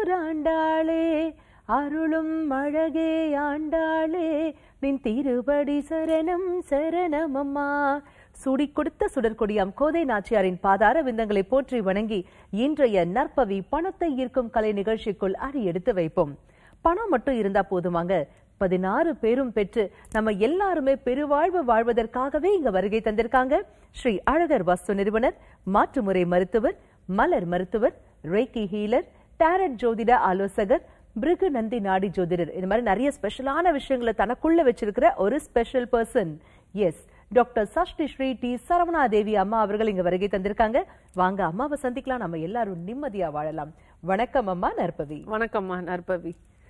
ஓராண்டாளே அருளும் அழகே ஆண்டாளே நின் திருபடி சரணம் சரணமம்மா சுடி கொடுத்த சுடற்கொடியாம் கோதை நாச்சியாரின் பாதார விந்தங்களை போற்றி வணங்கி இன்றைய நற்பவி பணத்தை ஈர்க்கும் கலை நிகழ்ச்சிக்குள் அடி எடுத்து வைப்போம் பணம் மட்டும் இருந்தா போதுமாங்க பதினாறு பேரும் பெற்று நம்ம எல்லாருமே பெருவாழ்வு வாழ்வதற்காகவே இங்க வருகை தந்திருக்காங்க ஸ்ரீ அழகர் வஸ்து நிறுவனர் மாற்றுமுறை மருத்துவர் மலர் மருத்துவர் ரேக்கி ஹீலர் டேரட் ஜோதிட ஆலோசகர் பிருகு நந்தி நாடி ஜோதிடர் இந்த மாதிரி நிறைய ஸ்பெஷலான விஷயங்களை தனக்குள்ள வச்சிருக்கிற ஒரு special person S doctor Sashti Sri D Saravana Devi அம்மா அவர்கள் இங்க வருகை தந்திருக்காங்க வாங்க அம்மாவை சந்திக்கலாம் நம்ம எல்லாரும் நிம்மதியா வாழலாம் வணக்கம் அம்மா நற்பவி வணக்கம்மா நற்பவி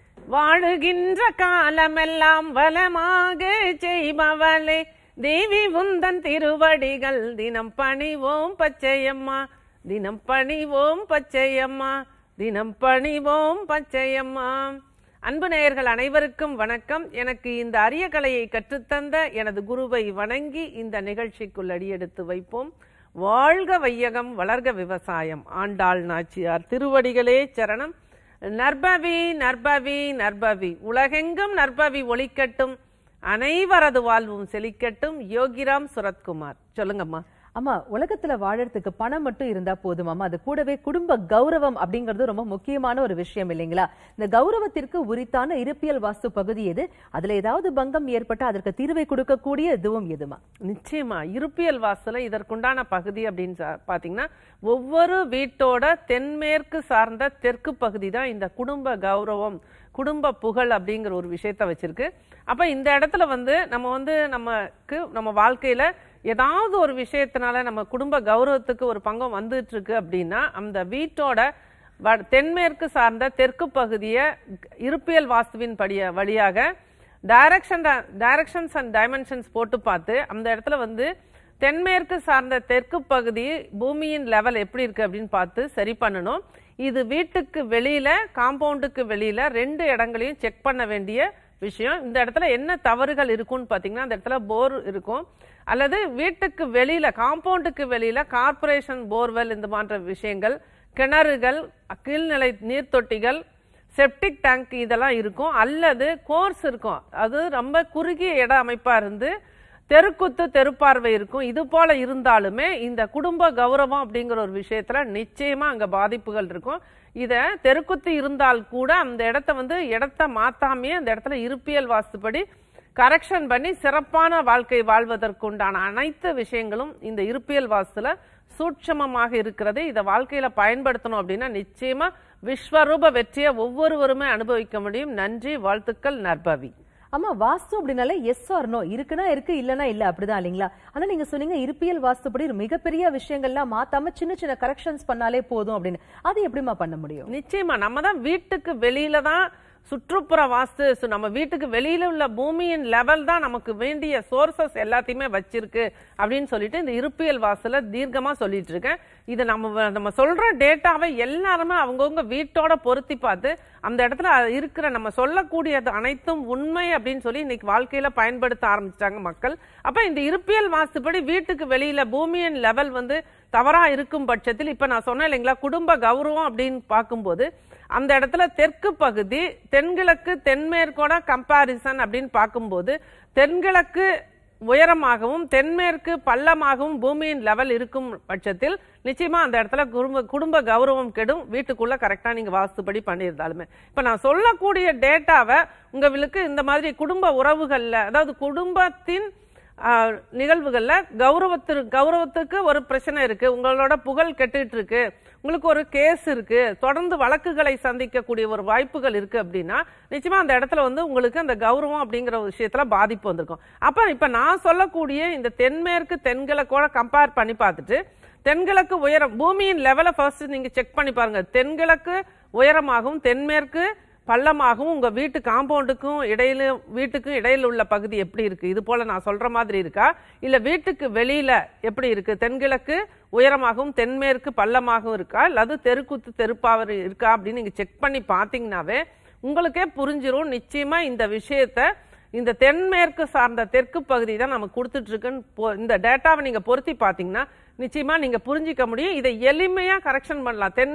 வாழுகின்ற காலமெல்லாம் வளமாக செய்பவளே தேவி உந்தன் திருவடிகள் தினம் பணிவோம் பச்சையம்மா தினம் பணிவோம் பச்சையம்மா தினம் பணிவோம் பச்சையம்மா அன்பு நேயர்கள் அனைவருக்கும் வணக்கம் எனக்கு இந்த அரிய கலையை கற்றுத்தந்த எனது குருவை வணங்கி இந்த நிகழ்ச்சிக்குள் அடியெடுத்து வைப்போம் வாழ்க வையகம் வளர்க விவசாயம் ஆண்டாள் நாச்சியார் திருவடிகளே சரணம் நற்பவி நற்பவி நற்பவி உலகெங்கும் நற்பவி ஒளிக்கட்டும் அனைவரது வாழ்வும் செழிக்கட்டும் யோகிராம் சுரத்குமார் சொல்லுங்கம்மா அம்மா உலகத்துல வாழறதுக்கு பணம் மட்டும் இருந்தா போதுமாமா அது கூடவே குடும்ப கௌரவம் அப்படிங்கிறது ரொம்ப முக்கியமான ஒரு விஷயம் இல்லைங்களா இந்த கௌரவத்திற்கு உரித்தான இருப்பியல் வாஸ்து பகுதி எது அதுல ஏதாவது பங்கம் ஏற்பட்டா அதற்கு தீர்வை கொடுக்கக்கூடிய இதுவும் எதுமா நிச்சயமா இருப்பியல் வாசல இதற்குண்டான பகுதி அப்படின்னு சா- பாத்தீங்கன்னா ஒவ்வொரு வீட்டோட தென்மேற்கு சார்ந்த தெற்கு பகுதி தான் இந்த குடும்ப கௌரவம் குடும்ப புகழ் அப்படிங்கிற ஒரு விஷயத்த வச்சிருக்கு அப்ப இந்த இடத்துல வந்து நம்ம வந்து நமக்கு நம்ம வாழ்க்கையில ஏதாவது ஒரு விஷயத்தினால நம்ம குடும்ப கௌரவத்துக்கு ஒரு பங்கம் வந்துட்டு இருக்கு அப்படின்னா அந்த வீட்டோட வ- தென்மேற்கு சார்ந்த தெற்கு பகுதியை இருப்பியல் வாஸ்துவின் படிய வழியாக டைரக்ஷன் டைரக்ஷன்ஸ் அண்ட் டைமென்ஷன்ஸ் போட்டு பார்த்து அந்த இடத்துல வந்து தென்மேற்கு சார்ந்த தெற்கு பகுதி பூமியின் லெவல் எப்படி இருக்கு அப்படின்னு பார்த்து சரி பண்ணணும் இது வீட்டுக்கு வெளியில காம்பவுண்டுக்கு வெளியில ரெண்டு இடங்களையும் செக் பண்ண வேண்டிய விஷயம் இந்த இடத்துல என்ன தவறுகள் இருக்கும்னு பாத்தீங்கன்னா அந்த இடத்துல போர் இருக்கும் அல்லது வீட்டுக்கு வெளியில காம்பவுண்டுக்கு வெளியில கார்ப்பரேஷன் போர்வெல் இந்த மாதிரி விஷயங்கள் கிணறுகள் கீழ்நிலை நீர்த்தொட்டிகள் செப்டிக் டேங்க் இதெல்லாம் இருக்கும் அல்லது கோர்ஸ் இருக்கும் அது ரொம்ப குறுகிய இட அமைப்பா இருந்து தெருக்குத்து தெருப்பார்வை இருக்கும் இது போல இருந்தாலுமே இந்த குடும்ப கௌரவம் அப்படிங்கிற ஒரு விஷயத்துல நிச்சயமா அங்க பாதிப்புகள் இருக்கும் இத தெருக்குத்து இருந்தால் கூட அந்த இடத்த வந்து இடத்த மாத்தாமையே அந்த இடத்துல இருப்பியல் வாஸ்துப்படி கரெக்ஷன் பண்ணி சிறப்பான வாழ்க்கை வாழ்வதற்குண்டான அனைத்து விஷயங்களும் இந்த இருப்பியல் வாஸ்துல சூட்சமமாக இருக்கிறது இதை வாழ்க்கையில பயன்படுத்தணும் அப்படின்னா நிச்சயமா விஸ்வரூப வெற்றியை ஒவ்வொருவருமே அனுபவிக்க முடியும் நன்றி வாழ்த்துக்கள் நற்பவி அம்மா வாஸ்து அப்படின்னாலே எஸ் ஆர் நோ இருக்குன்னா இருக்கு இல்லனா இல்ல அப்படிதான் இல்லைங்களா ஆனா நீங்க சொன்னீங்க இருப்பியல் வாஸ்துப்படி மிகப்பெரிய விஷயங்கள்லாம் மாத்தாம சின்ன சின்ன கரெக்ஷன்ஸ் பண்ணாலே போதும் அப்படின்னு அது எப்படிமா பண்ண முடியும் நிச்சயமா நம்ம தான் வீட்டுக்கு வெளியில தான் சுற்றுப்புற வாஸ்து சு- நம்ம வீட்டுக்கு வெளியில உள்ள பூமியின் லெவல் தான் நமக்கு வேண்டிய சோர்சஸ் எல்லாத்தையுமே வச்சிருக்கு அப்படின்னு சொல்லிட்டு இந்த இருப்பியல் வாஸ்துல தீர்க்கமா சொல்லிட்டு இருக்கேன் இது நம்ம வ- நம்ம சொல்ற டேட்டாவை எல்லாருமே அவங்கவுங்க வீட்டோட பொருத்தி பார்த்து அந்த இடத்துல இருக்கிற நம்ம சொல்லக்கூடியது அனைத்தும் உண்மை அப்படின்னு சொல்லி இன்னைக்கு வாழ்க்கையில பயன்படுத்த ஆரம்பிச்சிட்டாங்க மக்கள் அப்ப இந்த இருப்பியல் வாஸ்துப்படி வீட்டுக்கு வெளியில பூமியின் லெவல் வந்து தவறா இருக்கும் பட்சத்தில் இப்ப நான் சொன்னேன் இல்லைங்களா குடும்ப கௌரவம் அப்படின்னு பார்க்கும்போது அந்த இடத்துல தெற்கு பகுதி தென்கிழக்கு தென்மேற்கோட கம்பாரிசன் அப்படின்னு பார்க்கும்போது தென்கிழக்கு உயரமாகவும் தென்மேற்கு பள்ளமாகவும் பூமியின் லெவல் இருக்கும் பட்சத்தில் நிச்சயமா அந்த இடத்துல குடும்ப குடும்ப கௌரவம் கெடும் வீட்டுக்குள்ள கரெக்டா நீங்க வாஸ்துபடி பண்ணியிருந்தாலுமே இப்ப நான் சொல்லக்கூடிய டேட்டாவை உங்களுக்கு இந்த மாதிரி குடும்ப உறவுகள்ல அதாவது குடும்பத்தின் ஆஹ், நிகழ்வுகள்ல கௌரவத்திற்கு கௌரவத்துக்கு ஒரு பிரச்சனை இருக்கு உங்களோட புகழ் கெட்டுட்டு இருக்கு உங்களுக்கு ஒரு கேஸ் இருக்கு தொடர்ந்து வழக்குகளை சந்திக்கக்கூடிய ஒரு வாய்ப்புகள் இருக்கு அப்படின்னா நிச்சயமா அந்த இடத்துல வந்து உங்களுக்கு அந்த கௌரவம் அப்படிங்கிற ஒரு விஷயத்துல பாதிப்பு வந்திருக்கும் அப்ப இப்ப நான் சொல்லக்கூடிய இந்த தென்மேற்கு தென்கிழக்கோட கம்பேர் பண்ணி பார்த்துட்டு தென்கிழக்கு உயரம் பூமியின் லெவலை ஃபர்ஸ்ட் நீங்க செக் பண்ணி பாருங்க தென்கிழக்கு உயரமாகவும் தென்மேற்கு பள்ளமாகவும் உங்க வீட்டு காம்பவுண்டுக்கும் இடையில வீட்டுக்கும் இடையில உள்ள பகுதி எப்படி இருக்கு இது போல நான் சொல்ற மாதிரி இருக்கா இல்ல வீட்டுக்கு வெளியில எப்படி இருக்கு தென்கிழக்கு உயரமாகவும் தென்மேற்கு பள்ளமாகவும் இருக்கா அல்லது தெருக்குத்து தெருப்பாவர் இருக்கா அப்படின்னு நீங்க செக் பண்ணி பாத்தீங்கன்னாவே உங்களுக்கே புரிஞ்சிரும் நிச்சயமா இந்த விஷயத்த இந்த தென்மேற்கு சார்ந்த தெற்கு பகுதி தான் நமக்கு கொடுத்துட்டு இருக்குன்னு பொ- இந்த டேட்டாவை நீங்க பொருத்தி பாத்தீங்கன்னா நிச்சயமா நீங்க புரிஞ்சிக்க முடியும் இதை எளிமையா கரெக்ஷன் பண்ணலாம் தென்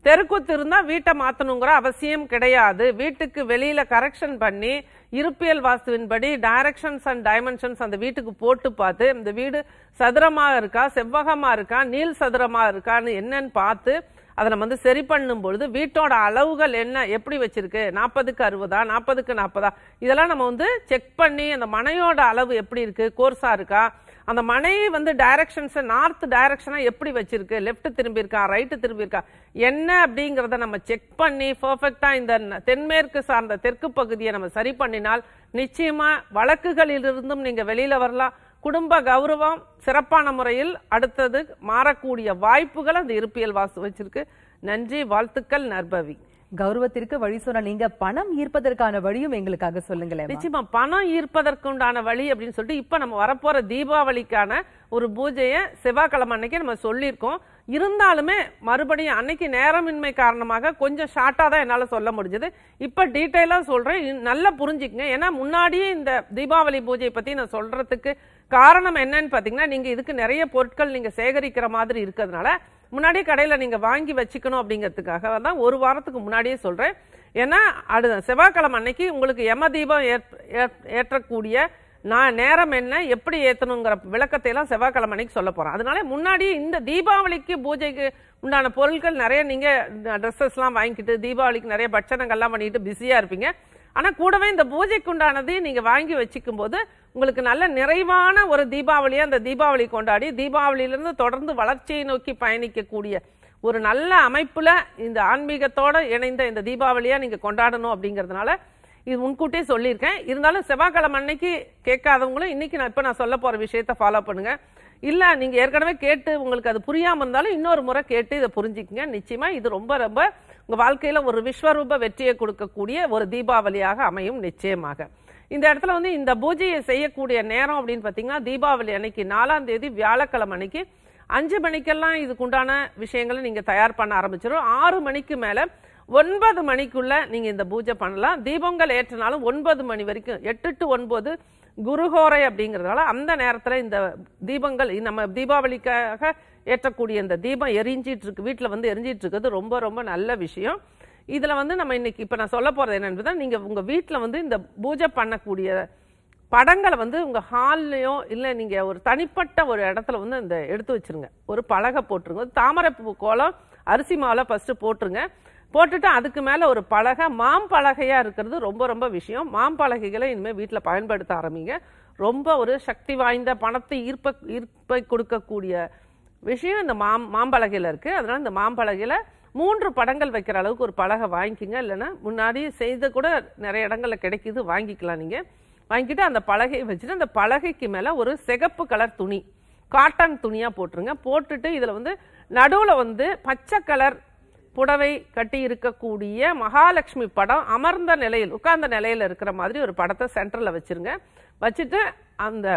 தெருக்குத்து இருந்தா வீட்டை மாத்தணுங்கிற அவசியம் கிடையாது வீட்டுக்கு வெளியில கரெக்ஷன் பண்ணி இருப்பியல் வாஸ்துவின்படி டைரக்ஷன்ஸ் அண்ட் டைமென்ஷன்ஸ் அந்த வீட்டுக்கு போட்டு பார்த்து இந்த வீடு சதுரமா இருக்கா செவ்வகமா இருக்கா நீள் சதுரமா இருக்கான்னு என்னன்னு பார்த்து அதை நம்ம வந்து சரி பண்ணும் பொழுது வீட்டோட அளவுகள் என்ன எப்படி வச்சிருக்கு நாற்பதுக்கு அறுபதா நாற்பதுக்கு நாற்பதா இதெல்லாம் நம்ம வந்து செக் பண்ணி அந்த மனையோட அளவு எப்படி இருக்கு கோர்ஸா இருக்கா அந்த மனை வந்து டைரக்ஷன்ஸ் நார்த் டைரக்ஷனா எப்படி வச்சிருக்கு லெஃப்ட் திரும்பி இருக்கா ரைட்டு திரும்பி இருக்கா என்ன அப்படிங்கறத நம்ம செக் பண்ணி பெர்ஃபெக்டா இந்த ந- தென்மேற்கு சார்ந்த தெற்கு பகுதியை நம்ம சரி பண்ணினால் நிச்சயமா வழக்குகளிலிருந்தும் நீங்க வெளியில வரலாம் குடும்ப கௌரவம் சிறப்பான முறையில் அடுத்தது மாறக்கூடிய வாய்ப்புகள் அந்த இருப்பியல் வாஸ்து வச்சிருக்கு நன்றி வாழ்த்துக்கள் நற்பவி கௌரவத்திற்கு வழி சொன்ன நீங்க பணம் ஈர்ப்பதற்கான வழியும் எங்களுக்காக சொல்லுங்களேன் நிச்சயமா பணம் ஈர்ப்பதற்குண்டான வழி அப்படின்னு சொல்லிட்டு இப்ப நம்ம வரப்போற தீபாவளிக்கான ஒரு பூஜையை செவ்வாய்க்கிழமை அன்னைக்கு நம்ம சொல்லியிருக்கோம் இருந்தாலுமே மறுபடியும் அன்னைக்கு நேரமின்மை காரணமாக கொஞ்சம் ஷார்ட்டா தான் என்னால சொல்ல முடிஞ்சது இப்ப டீட்டெயிலா சொல்றேன் இ- நல்லா புரிஞ்சுக்கங்க ஏன்னா முன்னாடியே இந்த தீபாவளி பூஜை பத்தி நான் சொல்றதுக்கு காரணம் என்னன்னு பாத்தீங்கன்னா நீங்க இதுக்கு நிறைய பொருட்கள் நீங்க சேகரிக்கிற மாதிரி இருக்கிறதுனால முன்னாடியே கடையில நீங்க வாங்கி வச்சுக்கணும் அப்படிங்கிறதுக்காக தான் ஒரு வாரத்துக்கு முன்னாடியே சொல்றேன் ஏன்னா அடுத்த செவ்வாய்க்கிழமை அன்னைக்கு உங்களுக்கு யம தீபம் ஏற்- ஏற்- ஏற்றக்கூடிய நான் நேரம் என்ன எப்படி ஏத்தணுங்கிற விளக்கத்தை எல்லாம் செவ்வாய்க்கிழமை அன்னைக்கு சொல்ல போறேன் அதனால முன்னாடி இந்த தீபாவளிக்கு பூஜைக்கு உண்டான பொருட்கள் நிறைய நீங்க ட்ரெஸ்ஸஸ் எல்லாம் வாங்கிக்கிட்டு தீபாவளிக்கு நிறைய பட்சணங்கள்லாம் பண்ணிட்டு பிஸியா இருப்பீங்க ஆனா கூடவே இந்த பூஜைக்கு உண்டானதையும் நீங்க வாங்கி வச்சுக்கும் போது உங்களுக்கு நல்ல நிறைவான ஒரு தீபாவளியை அந்த தீபாவளி கொண்டாடி தீபாவளியிலிருந்து தொடர்ந்து வளர்ச்சியை நோக்கி பயணிக்கக்கூடிய ஒரு நல்ல அமைப்புல இந்த ஆன்மீகத்தோட இணைந்த இந்த தீபாவளியா நீங்க கொண்டாடணும் அப்படிங்கறதுனால இது முன்கூட்டியே சொல்லியிருக்கேன் இருந்தாலும் செவ்வாய்க்கிழமை அன்னைக்கு கேட்காதவங்களும் இன்னைக்கு நான் இப்ப நான் சொல்ல போற விஷயத்த ஃபாலோ பண்ணுங்க இல்ல நீங்க ஏற்கனவே கேட்டு உங்களுக்கு அது புரியாம இருந்தாலும் இன்னொரு முறை கேட்டு இதை புரிஞ்சுக்கங்க நிச்சயமா இது ரொம்ப ரொம்ப உங்க வாழ்க்கையில ஒரு விஸ்வரூப வெற்றியை கொடுக்கக்கூடிய ஒரு தீபாவளியாக அமையும் நிச்சயமாக இந்த இடத்துல வந்து இந்த பூஜையை செய்யக்கூடிய நேரம் அப்படின்னு பாத்தீங்கன்னா தீபாவளி அன்னைக்கு நாலாம் தேதி வியாழக்கிழமை அன்னைக்கு அஞ்சு மணிக்கெல்லாம் இதுக்குண்டான விஷயங்களை நீங்க தயார் பண்ண ஆரம்பிச்சிடும் ஆறு மணிக்கு மேல ஒன்பது மணிக்குள்ள நீங்க இந்த பூஜை பண்ணலாம் தீபங்கள் ஏற்றினாலும் ஒன்பது மணி வரைக்கும் எட்டு டு ஒன்பது குருஹோரை அப்படிங்கறதால அந்த நேரத்துல இந்த தீபங்கள் நம்ம தீபாவளிக்காக ஏற்றக்கூடிய இந்த தீபம் எரிஞ்சிட்டு இருக்கு வீட்டுல வந்து எரிஞ்சிட்டு இருக்கிறது ரொம்ப ரொம்ப நல்ல விஷயம் இதுல வந்து நம்ம இன்னைக்கு இப்ப நான் சொல்ல போறது என்னன்னு நீங்க உங்க வீட்டுல வந்து இந்த பூஜை பண்ணக்கூடிய படங்களை வந்து உங்க ஹால்லையோ இல்ல நீங்க ஒரு தனிப்பட்ட ஒரு இடத்துல வந்து இந்த எடுத்து வச்சிருங்க ஒரு பலகை போட்டுருங்க ஒரு தாமரைப்பூ கோலம் அரிசி மாவுல ஃபர்ஸ்ட் போட்டுருங்க போட்டுட்டு அதுக்கு மேல ஒரு பலகை மாம்பலகையா இருக்கிறது ரொம்ப ரொம்ப விஷயம் மாம்பலகைகளை இனிமே வீட்டுல பயன்படுத்த ஆரம்பிங்க ரொம்ப ஒரு சக்தி வாய்ந்த பணத்தை ஈர்ப்ப ஈர்ப்பை கொடுக்கக்கூடிய விஷயம் இந்த மாம் மாம்பலகையில இருக்கு அதனால இந்த மாம்பலகையில மூன்று படங்கள் வைக்கிற அளவுக்கு ஒரு பலகை வாங்கிக்கோங்க இல்லைன்னா முன்னாடி செய்த கூட நிறைய இடங்கள்ல கிடைக்குது வாங்கிக்கலாம் நீங்க வாங்கிட்டு அந்த பலகையை வச்சுட்டு அந்த பலகைக்கு மேல ஒரு சிகப்பு கலர் துணி காட்டன் துணியா போட்டுருங்க போட்டுட்டு இதுல வந்து நடுவுல வந்து பச்சை கலர் புடவை கட்டி இருக்கக்கூடிய மகாலட்சுமி படம் அமர்ந்த நிலையில் உட்கார்ந்த நிலையில இருக்கிற மாதிரி ஒரு படத்தை சென்டர்ல வச்சிருங்க வச்சுட்டு அந்த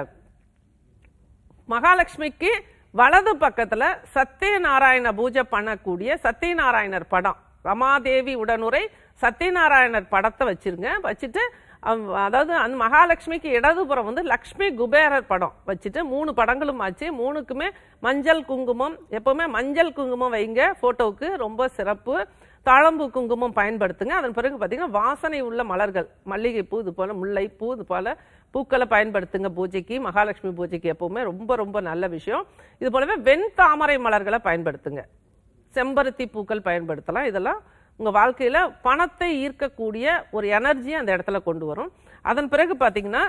மகாலட்சுமிக்கு வலது பக்கத்துல சத்யநாராயண பூஜை பண்ணக்கூடிய சத்யநாராயணர் படம் ரமாதேவி உடனுரை சத்யநாராயணர் படத்தை வச்சிருங்க வச்சுட்டு அவ்- அதாவது அந்த மகாலட்சுமிக்கு இடதுபுறம் வந்து லக்ஷ்மி குபேரர் படம் வச்சுட்டு மூணு படங்களும் ஆச்சு மூணுக்குமே மஞ்சள் குங்குமம் எப்பவுமே மஞ்சள் குங்குமம் வைங்க போட்டோவுக்கு ரொம்ப சிறப்பு தாழம்பூ குங்குமம் பயன்படுத்துங்க அதன் பிறகு பார்த்தீங்கன்னா வாசனை உள்ள மலர்கள் மல்லிகை பூ இது போல முல்லை பூ இது போல பூக்களை பயன்படுத்துங்க பூஜைக்கு மகாலட்சுமி பூஜைக்கு எப்பவுமே ரொம்ப ரொம்ப நல்ல விஷயம் இது போலவே வெண்தாமரை மலர்களை பயன்படுத்துங்க செம்பருத்தி பூக்கள் பயன்படுத்தலாம் இதெல்லாம் உங்க வாழ்க்கையில பணத்தை ஈர்க்கக்கூடிய ஒரு எனர்ஜி அந்த இடத்துல கொண்டு வரும் அதன் பிறகு பாத்தீங்கன்னா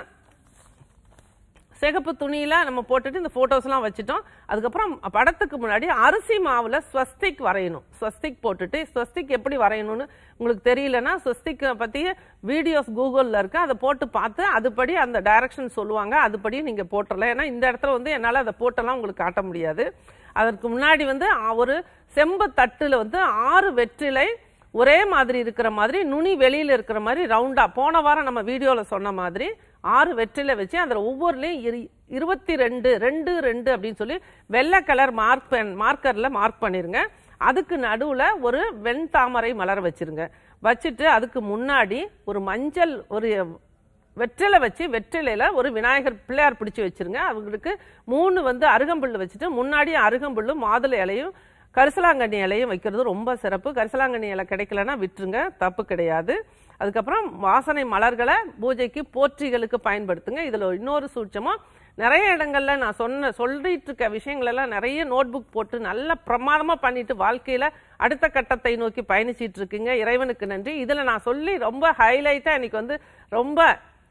சிகப்பு துணியில நம்ம போட்டுட்டு இந்த போட்டோஸ் எல்லாம் வச்சுட்டோம் அதுக்கப்புறம் படத்துக்கு முன்னாடி அரிசி மாவுல ஸ்வஸ்திக் வரையணும் ஸ்வஸ்திக் போட்டுட்டு ஸ்வஸ்திக் எப்படி வரையணும்னு உங்களுக்கு தெரியலன்னா ஸ்வஸ்திக் பத்தி வீடியோஸ் கூகுள்ல இருக்கு அதை போட்டு பார்த்து அதுபடி அந்த டைரக்ஷன் சொல்லுவாங்க அதுபடி நீங்க போட்டுடலாம் ஏன்னா இந்த இடத்துல வந்து என்னால அதை போட்டெல்லாம் உங்களுக்கு காட்ட முடியாது அதற்கு முன்னாடி வந்து ஆ- ஒரு செம்பு தட்டுல வந்து ஆறு வெற்றிலை ஒரே மாதிரி இருக்கிற மாதிரி நுனி வெளியில இருக்கிற மாதிரி ரவுண்டா போன வாரம் நம்ம வீடியோல சொன்ன மாதிரி ஆறு வெற்றிலை வச்சு அதுல ஒவ்வொருலயும் இரு- இருபத்தி ரெண்டு ரெண்டு ரெண்டு அப்படின்னு சொல்லி வெள்ளை கலர் மார்க் பென் மார்க்கர்ல மார்க் பண்ணிருங்க அதுக்கு நடுவுல ஒரு வெண்தாமரை மலர் வச்சிருங்க வச்சுட்டு அதுக்கு முன்னாடி ஒரு மஞ்சள் ஒரு வெற்றிலை வச்சு வெற்றிலையில ஒரு விநாயகர் பிள்ளையார் பிடிச்சு வச்சிருங்க அவங்களுக்கு மூணு வந்து அருகம்புல் வச்சுட்டு முன்னாடி அருகம்புல்லும் மாதுளை இலையும் கரிசலாங்கண்ணி இலையும் வைக்கிறது ரொம்ப சிறப்பு கரிசலாங்கண்ணி இலை கிடைக்கலன்னா விட்டுருங்க தப்பு கிடையாது அதுக்கப்புறம் வாசனை மலர்களை பூஜைக்கு போற்றிகளுக்கு பயன்படுத்துங்க இதுல இன்னொரு சூட்சமும் நிறைய இடங்கள்ல நான் சொன்ன சொல்லிட்டு இருக்க விஷயங்கள் எல்லாம் நிறைய நோட் புக் போட்டு நல்ல பிரமாதமா பண்ணிட்டு வாழ்க்கையில அடுத்த கட்டத்தை நோக்கி பயணிச்சிட்டு இருக்கீங்க இறைவனுக்கு நன்றி இதுல நான் சொல்லி ரொம்ப ஹைலைட்டா இன்னைக்கு வந்து ரொம்ப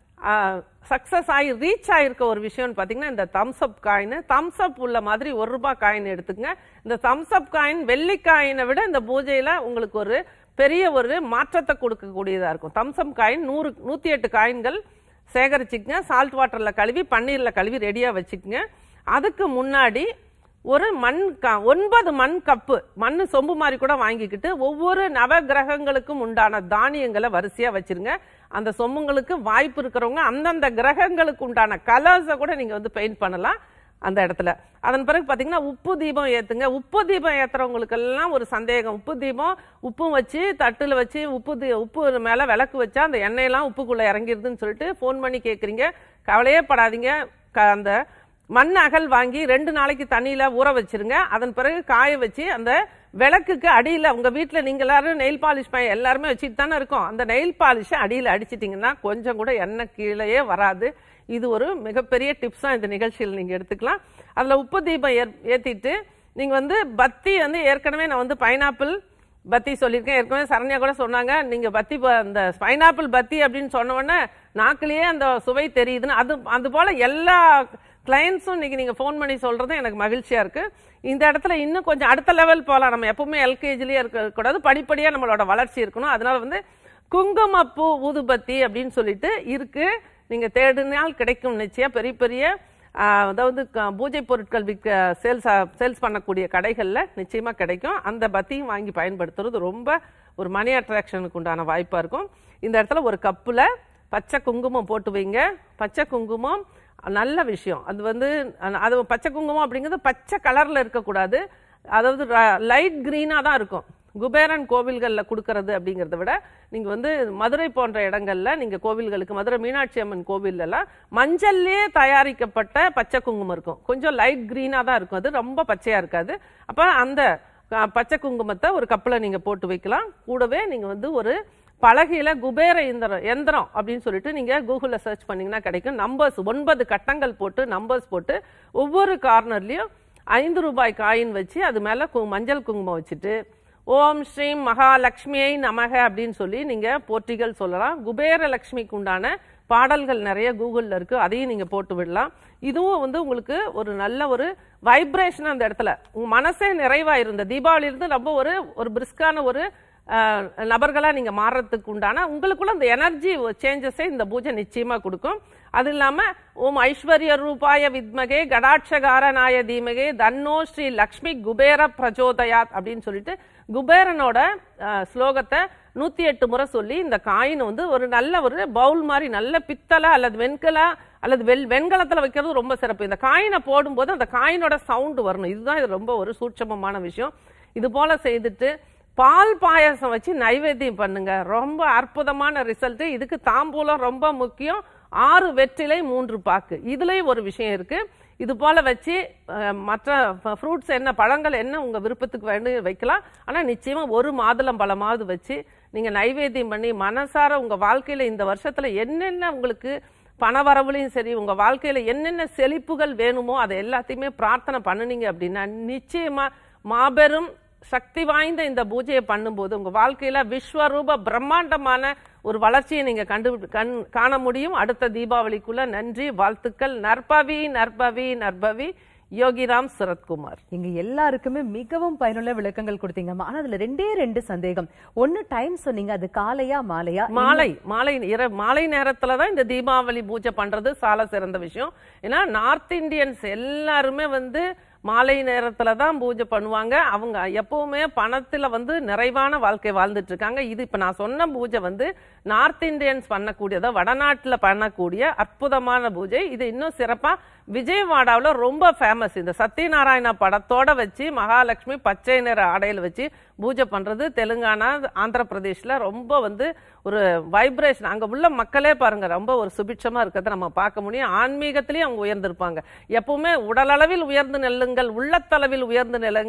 சக்சஸ் ஆகி ரீச் ஆயிருக்க ஒரு விஷயம்னு பார்த்தீங்கன்னா இந்த thumbs up coin thumbs up உள்ள மாதிரி ஒரு ரூபாய் காயின் எடுத்துக்கங்க இந்த தம்ஸ் அப் காயின் வெள்ளி காயினை விட இந்த பூஜையில உங்களுக்கு ஒரு பெரிய ஒரு மாற்றத்தை கொடுக்கக்கூடியதா இருக்கும் தம்ஸ் அப் காயின் நூறு நூத்தி எட்டு காயின்கள் சேகரிச்சுக்கங்க சால்ட் வாட்டர்ல கழுவி பன்னீர்ல கழுவி ரெடியா வச்சுக்கங்க அதுக்கு முன்னாடி ஒரு மண் க- ஒன்பது மண் கப்பு மண் சொம்பு மாதிரி கூட வாங்கிக்கிட்டு ஒவ்வொரு நவ கிரகங்களுக்கும் உண்டான தானியங்களை வரிசையா வச்சிருங்க அந்த சொம்புங்களுக்கு வாய்ப்பு இருக்கிறவங்க அந்தந்த கிரகங்களுக்கு உண்டான கலர்ஸை கூட நீங்க வந்து பெயிண்ட் பண்ணலாம் அந்த இடத்துல அதன் பிறகு பாத்தீங்கன்னா உப்பு தீபம் ஏத்துங்க உப்பு தீபம் ஏத்துறவங்களுக்கு எல்லாம் ஒரு சந்தேகம் உப்பு தீபம் உப்பும் வச்சு தட்டுல வச்சு உப்பு தீ உப்பு மேல விளக்கு வச்சா அந்த எண்ணெயெல்லாம் உப்புக்குள்ள இறங்கிருதுன்னு சொல்லிட்டு ஃபோன் பண்ணி கேக்குறீங்க கவலையே படாதீங்க க- அந்த மண் அகல் வாங்கி ரெண்டு நாளைக்கு தண்ணியில ஊற வச்சிருங்க அதன் பிறகு காய வச்சு அந்த விளக்குக்கு அடியில உங்க வீட்ல நீங்க எல்லாரும் நெயில் பாலிஷ் பையன் எல்லாருமே வச்சுட்டு தானே இருக்கோம் அந்த நெயில் பாலிஷை அடியில அடிச்சிட்டீங்கன்னா கொஞ்சம் கூட எண்ணெய் கீழேயே வராது இது ஒரு மிகப்பெரிய டிப்ஸா இந்த நிகழ்ச்சியில் நீங்க எடுத்துக்கலாம் அதுல உப்பு தீபம் ஏற்- ஏத்திட்டு நீங்க வந்து பத்தி வந்து ஏற்கனவே நான் வந்து பைனாப்பிள் பத்தி சொல்லியிருக்கேன் ஏற்கனவே சரண்யா கூட சொன்னாங்க நீங்க பத்தி ப- அந்த பைனாப்பிள் பத்தி அப்படின்னு சொன்ன உடனே நாக்கிலேயே அந்த சுவை தெரியுதுன்னு அது அது போல எல்லா கிளைண்ட்ஸும் இன்னைக்கு நீங்க ஃபோன் பண்ணி சொல்றது எனக்கு மகிழ்ச்சியா இருக்கு இந்த இடத்துல இன்னும் கொஞ்சம் அடுத்த லெவல் போகலாம் நம்ம எப்பவுமே எல்கேஜிலேயே இருக்கக்கூடாது படிப்படியா நம்மளோட வளர்ச்சி இருக்கணும் அதனால வந்து குங்குமப்பூ ஊதுபத்தி அப்படின்னு சொல்லிட்டு இருக்கு நீங்க தேடினால் கிடைக்கும் நிச்சயம் பெரிய பெரிய ஆஹ், அதாவது க- பூஜை பொருட்கள் விற்க சேல்ஸ் சேல்ஸ் பண்ணக்கூடிய கடைகள்ல நிச்சயமா கிடைக்கும் அந்த பத்தியும் வாங்கி பயன்படுத்துறது ரொம்ப ஒரு மணி அட்ராக்ஷனுக்கு உண்டான வாய்ப்பா இருக்கும் இந்த இடத்துல ஒரு கப்புல பச்சை குங்குமம் போட்டு வைங்க பச்சை குங்குமம் நல்ல விஷயம் அது வந்து அஹ், அது பச்சை குங்குமம் அப்படிங்கிறது பச்சை கலர்ல இருக்கக்கூடாது அதாவது லைட் கிரீனா தான் இருக்கும் குபேரன் கோவில்கள்ல கொடுக்கறது அப்படிங்கறத விட நீங்க வந்து மதுரை போன்ற இடங்கள்ல நீங்க கோவில்களுக்கு மதுரை மீனாட்சி அம்மன் கோவில் எல்லாம் மஞ்சள்லயே தயாரிக்கப்பட்ட பச்சை குங்குமம் இருக்கும் கொஞ்சம் லைட் கிரீனா தான் இருக்கும் அது ரொம்ப பச்சையா இருக்காது அப்ப அந்த அஹ், பச்சை குங்குமத்தை ஒரு கப்பில் நீங்க போட்டு வைக்கலாம் கூடவே நீங்க வந்து ஒரு பலகையில குபேர இயந்திரம் எந்திரம் அப்படின்னு சொல்லிட்டு நீங்க கூகுள்ல சர்ச் பண்ணீங்கன்னா கிடைக்கும் நம்பர்ஸ் ஒன்பது கட்டங்கள் போட்டு நம்பர்ஸ் போட்டு ஒவ்வொரு கார்னர்லயும் ஐந்து ரூபாய் காயின் வச்சு அது மேல கு- மஞ்சள் குங்குமம் வச்சுட்டு ஓம் ஸ்ரீம் மகாலட்சுமியை நமக அப்படின்னு சொல்லி நீங்க போற்றிகள் சொல்லலாம் குபேர லட்சுமிக்கு உண்டான பாடல்கள் நிறைய கூகுள்ல இருக்கு அதையும் நீங்க போட்டு விடலாம் இதுவும் வந்து உங்களுக்கு ஒரு நல்ல ஒரு வைப்ரேஷன் அந்த இடத்துல உங்க மனசே நிறைவா இருந்த தீபாவளி இருந்து ரொம்ப ஒரு ஒரு பிரிஸ்கான ஒரு அஹ், நபர்களா நீங்க மாறுறதுக்கு உண்டான உங்களுக்குள்ள அந்த எனர்ஜி சேஞ்சஸை இந்த பூஜை நிச்சயமா கொடுக்கும் அது இல்லாம ஓம் ஐஸ்வர்ய ரூபாய வித்மகே கடாட்சகாரநாய தீமகே தன்னோ ஸ்ரீ லக்ஷ்மி குபேர பிரச்சோதயாத் அப்படின்னு சொல்லிட்டு குபேரனோட அஹ், ஸ்லோகத்தை நூத்தி எட்டு முறை சொல்லி இந்த காயின் வந்து ஒரு நல்ல ஒரு பவுல் மாதிரி நல்ல பித்தளை அல்லது வெண்கல அல்லது வெள் வெண்கலத்துல வைக்கிறது ரொம்ப சிறப்பு இந்த காயினை போடும்போது அந்த காயினோட சவுண்ட் வரணும் இதுதான் இது ரொம்ப ஒரு சூட்சமமான விஷயம் இது போல செய்துட்டு பால் பாயாசம் வச்சு நைவேத்தியம் பண்ணுங்க ரொம்ப அற்புதமான ரிசல்ட் இதுக்கு தாம்பூலம் ரொம்ப முக்கியம் ஆறு வெற்றிலை மூன்று பாக்கு இதுலயும் ஒரு விஷயம் இருக்கு இது போல வச்சு அஹ், மற்ற ஃப்ரூட்ஸ் என்ன பழங்கள் என்ன உங்க விருப்பத்துக்கு வேண்டி வைக்கலாம் ஆனா நிச்சயமா ஒரு மாதுளம் பழமாவது வச்சு நீங்க நைவேத்தியம் பண்ணி மனசார உங்க வாழ்க்கையில இந்த வருஷத்துல என்னென்ன உங்களுக்கு பணவரவுலையும் சரி உங்க வாழ்க்கையில என்னென்ன செழிப்புகள் வேணுமோ அதை எல்லாத்தையுமே பிரார்த்தனை பண்ணுனீங்க அப்படின்னா நிச்சயமா மாபெரும் சக்தி வாய்ந்த இந்த பூஜையை பண்ணும்போது உங்க வாழ்க்கையில விஸ்வரூப பிரம்மாண்டமான ஒரு வளர்ச்சியை நீங்க கண்டு கண் காண முடியும் அடுத்த தீபாவளிக்குள்ள நன்றி வாழ்த்துக்கள் நற்பவி நற்பவி நற்பவி யோகிராம் சரத்குமார் இங்க எல்லாருக்குமே மிகவும் பயனுள்ள விளக்கங்கள் கொடுத்தீங்கம்மா ஆனா அதுல ரெண்டே ரெண்டு சந்தேகம் ஒண்ணு டைம் சொன்னீங்க அது காலையா மாலையா மாலை மாலை இர மாலை நேரத்துல தான் இந்த தீபாவளி பூஜை பண்றது சால சிறந்த விஷயம் ஏன்னா நார்த் இந்தியன்ஸ் எல்லாருமே வந்து மாலை நேரத்துல தான் பூஜை பண்ணுவாங்க அவங்க எப்பவுமே பணத்துல வந்து நிறைவான வாழ்க்கை வாழ்ந்துட்டு இருக்காங்க இது இப்ப நான் சொன்ன பூஜை வந்து நார்த் இந்தியன்ஸ் பண்ணக்கூடியதா வடநாட்டுல பண்ணக்கூடிய அற்புதமான பூஜை இது இன்னும் சிறப்பா விஜயவாடாவுல ரொம்ப ஃபேமஸ் இந்த சத்யநாராயணா படத்தோட வச்சு மகாலட்சுமி பச்சை நிற ஆடையில வச்சு பூஜை பண்றது தெலுங்கானா ஆந்திர பிரதேஷ்ல ரொம்ப வந்து ஒரு வைப்ரேஷன் அங்க உள்ள மக்களே பாருங்க ரொம்ப ஒரு சுபிட்சமா இருக்கிறத நம்ம பார்க்க முடியும் ஆன்மீகத்திலேயும் அவங்க உயர்ந்திருப்பாங்க எப்பவுமே உடலளவில் உயர்ந்து நெல்லுங்கள் உள்ளத்தளவில் உயர்ந்து நிலங்கள்